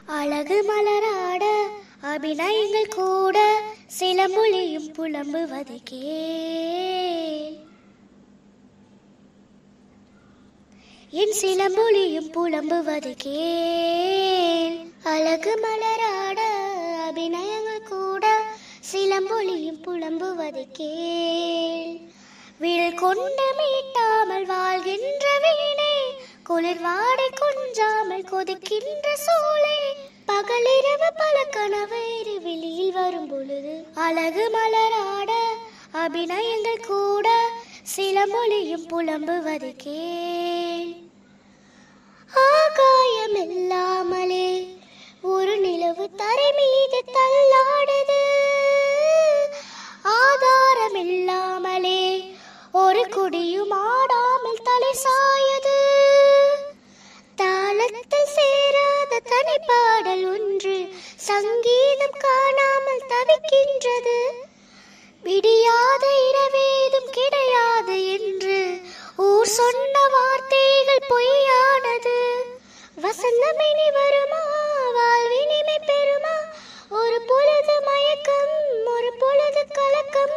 அழகு மலராட அபிநயங்கள் கூட சிலமொழியும் புலம்புவது கேள் என் சிலமொழியும் புலம்புவது கேள் அழகு மலராட அபிநயங்கள் கூட சிலம்பொழியும் புலம்புவது கேள் விழல் கொண்டு மீட்டாமல் வாழ்கின்ற வீணே குளிர் வாடை கொஞ்சாமல் கொதிக்கின்ற சோலை பகலிரவு பல கனவேறு வெளியில் வரும் பொழுது அழகு மலராட அபிநயங்கள் கூட சில மொழியும் புலம்புவது கேள் ஆகாயம் இல்லாமலே ஒரு நிலவு தரை மீது தள்ளாடுது ஆதாரம் இல்லாமலே ஒரு குடியும் ஆடாமல் தலை சாயுது தாளத்தில் சேராத தனிப்பாடல் ஒன்று சங்கீதம் காணாமல் தவிக்கின்றது விடியாத இரவேதும் கிடையாது என்று ஊர் சொன்ன வார்த்தைகள் பொய்யானது வசந்தமினி வருமா வாழ்வினிமை பெறுமா ஒரு பொழுது மயக்கம் ஒரு பொழுது கலக்கம்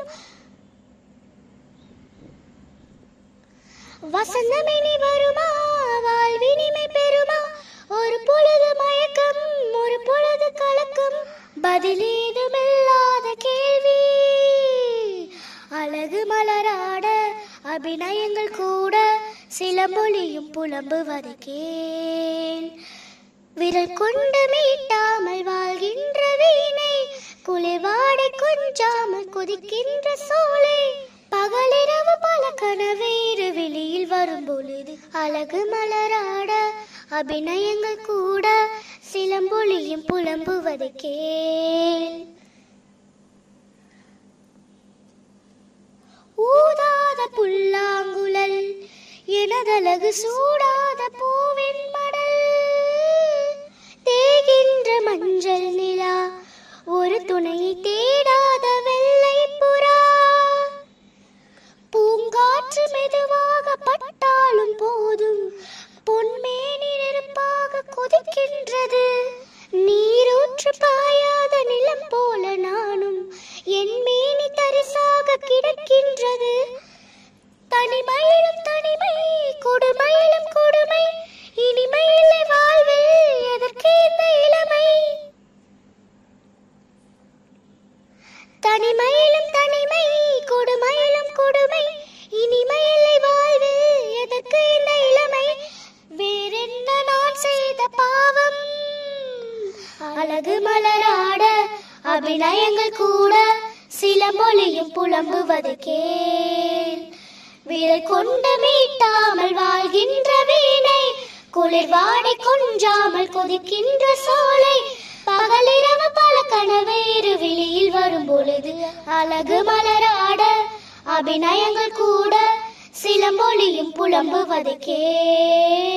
வசந்தமினி வருமா வாழ்வினிமை பெறுமா ஒரு பொழுது மயக்கம் ஒரு பொழுது கலக்கம் பதிலேதுமில்லாத கேள்வி அழகு மலராட அபிநயங்கள் கூட சில மொழியும் புலம்புவது கேள் விரல் கொண்டு மீட்டாமல் வாழ்கின்ற வீணை குளிர்வாடை கொஞ்சாமல் கொதிக்கின்ற சோலை பகலிரவு பல கனவேறு வெளியில் வரும் பொழுது அழகு மலராட அபிநயங்கள் கூட சிலம்பொழியும் புலம்புவது கேள் ஊதாத புல்லாங்குழல் எனதழகு சூடாத பூவின் மடல் தேகின்ற மஞ்சள் நிலா ஒரு துணையை தேடாத வெள்ளை புறா பூங்காற்று மெதுவாக பட்டாலும் போதும் பொன்மேனி நெருப்பாக கொதிக்கின்றது நீரூற்று பாயாத நிலம் போல நானும் என் மேனி தரிசாக கிடக்கின்றது தனிமையிலும் தனிமை கொடுமையிலும் கொடுமை இனிமையில்லை வாழ்வில் எதற்கு இந்த இளமை தனிமையிலும் தனிமை கொடுமையிலும் கொடுமை இனிமையில்லை வாழ்வில் எதற்கு இந்த இளமை வேறென்ன நான் செய்த பாவம் அழகு மலராட அபிநயங்கள் கூட சில மொழியும் புலம்புவது கேள் விரல் கொண்டு மீட்டாமல் வாழ்கின்ற வீணை குளிர் வாடை கொஞ்சாமல் கொதிக்கின்ற சோலை பகலிரவு பல கனவேறு வெளியில் வரும் பொழுது அழகு மலராட அபிநயங்கள் கூட சில மொழியும் புலம்புவது கேள்